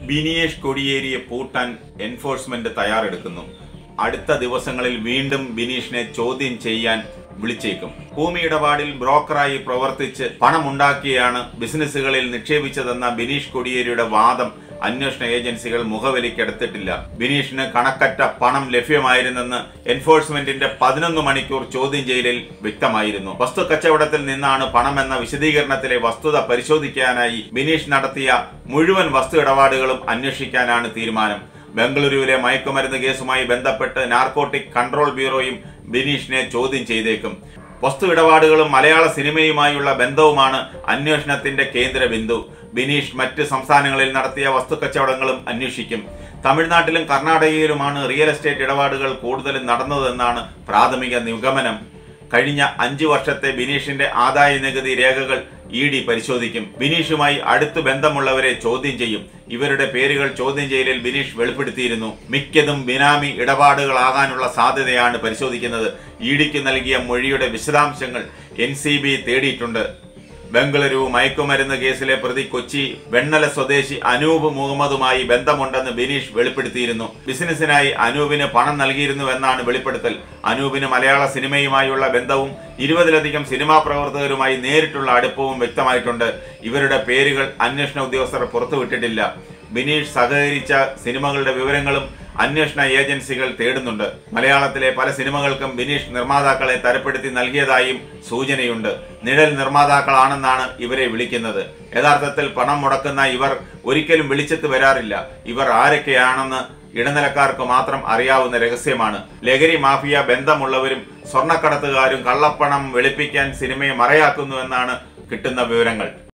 ബിനീഷ് കൊടിയേരിയെ പൂട്ടാൻ എൻഫോഴ്സ്മെന്റ് തയ്യാറെടുക്കുന്നു അടുത്ത ദിവസങ്ങളിൽ വീണ്ടും ബിനീഷിനെ ചോദ്യം ചെയ്യാൻ വിളിച്ചേക്കും ഭൂമി ഇടപാടിൽ ബ്രോക്കറായി പ്രവർത്തിച്ച് പണമുണ്ടാക്കിയാണ് ബിസിനസ്സുകളിൽ നിക്ഷേപിച്ചതെന്ന ബിനീഷ് കൊടിയേരിയുടെ വാദം അന്വേഷണ ഏജൻസികൾ മുഖവിലിക്കെടുത്തിട്ടില്ല ബിനീഷിന് കണക്കറ്റ പണം ലഭ്യമായിരുന്നെന്ന് എൻഫോഴ്സ്മെന്റിന്റെ പതിനൊന്ന് മണിക്കൂർ ചോദ്യം ചെയ്യലിൽ വ്യക്തമായിരുന്നു വസ്തു കച്ചവടത്തിൽ നിന്നാണ് പണമെന്ന വിശദീകരണത്തിലെ വസ്തുത പരിശോധിക്കാനായി ബിനീഷ് നടത്തിയ മുഴുവൻ വസ്തു ഇടപാടുകളും അന്വേഷിക്കാനാണ് തീരുമാനം ബംഗളൂരുവിലെ മയക്കുമരുന്ന് കേസുമായി ബന്ധപ്പെട്ട് നാർക്കോട്ടിക് കൺട്രോൾ ബ്യൂറോയും ബിനീഷിനെ ചോദ്യം ചെയ്തേക്കും വസ്തു ഇടപാടുകളും മലയാള സിനിമയുമായുള്ള ബന്ധവുമാണ് അന്വേഷണത്തിന്റെ കേന്ദ്ര ബിന്ദു ബിനീഷ് മറ്റ് സംസ്ഥാനങ്ങളിൽ നടത്തിയ വസ്തു കച്ചവടങ്ങളും അന്വേഷിക്കും തമിഴ്നാട്ടിലും കർണാടകയിലുമാണ് റിയൽ എസ്റ്റേറ്റ് ഇടപാടുകൾ കൂടുതലും നടന്നതെന്നാണ് പ്രാഥമിക നിഗമനം കഴിഞ്ഞ അഞ്ചു വർഷത്തെ ബിനീഷിന്റെ ആദായ നികുതി രേഖകൾ ഇ ഡി പരിശോധിക്കും ബിനീഷുമായി അടുത്തു ബന്ധമുള്ളവരെ ചോദ്യം ചെയ്യും ഇവരുടെ പേരുകൾ ചോദ്യം ചെയ്യലിൽ ബിനീഷ് വെളിപ്പെടുത്തിയിരുന്നു മിക്കതും ബിനാമി ഇടപാടുകളാകാനുള്ള സാധ്യതയാണ് പരിശോധിക്കുന്നത് ഇ ഡിക്ക് നൽകിയ മൊഴിയുടെ വിശദാംശങ്ങൾ എൻ സി ബി തേടിയിട്ടുണ്ട് ബംഗളൂരു മയക്കുമരുന്ന് കേസിലെ പ്രതി കൊച്ചി വെണ്ണല സ്വദേശി അനൂപ് മുഹമ്മദുമായി ബന്ധമുണ്ടെന്ന് ബിനീഷ് വെളിപ്പെടുത്തിയിരുന്നു ബിസിനസിനായി അനൂപിന് പണം നൽകിയിരുന്നുവെന്നാണ് വെളിപ്പെടുത്തൽ അനൂപിന് മലയാള സിനിമയുമായുള്ള ബന്ധവും ഇരുപതിലധികം സിനിമാ പ്രവർത്തകരുമായി നേരിട്ടുള്ള അടുപ്പവും വ്യക്തമായിട്ടുണ്ട് ഇവരുടെ പേരുകൾ അന്വേഷണ ഉദ്യോഗസ്ഥർ പുറത്തുവിട്ടിട്ടില്ല ബിനീഷ് സഹകരിച്ച സിനിമകളുടെ വിവരങ്ങളും അന്വേഷണ ഏജൻസികൾ തേടുന്നുണ്ട് മലയാളത്തിലെ പല സിനിമകൾക്കും ബിനീഷ് നിർമ്മാതാക്കളെ തരപ്പെടുത്തി നൽകിയതായും സൂചനയുണ്ട് നിഴൽ നിർമ്മാതാക്കളാണെന്നാണ് ഇവരെ വിളിക്കുന്നത് യഥാർത്ഥത്തിൽ പണം മുടക്കുന്ന ഇവർ ഒരിക്കലും വെളിച്ചത്ത് വരാറില്ല ഇവർ ആരൊക്കെയാണെന്ന് ഇടനിലക്കാർക്ക് മാത്രം അറിയാവുന്ന രഹസ്യമാണ് ലഹരി മാഫിയ ബന്ധമുള്ളവരും സ്വർണ്ണക്കടത്തുകാരും കള്ളപ്പണം വെളുപ്പിക്കാൻ സിനിമയെ മറയാക്കുന്നുവെന്നാണ് കിട്ടുന്ന വിവരങ്ങൾ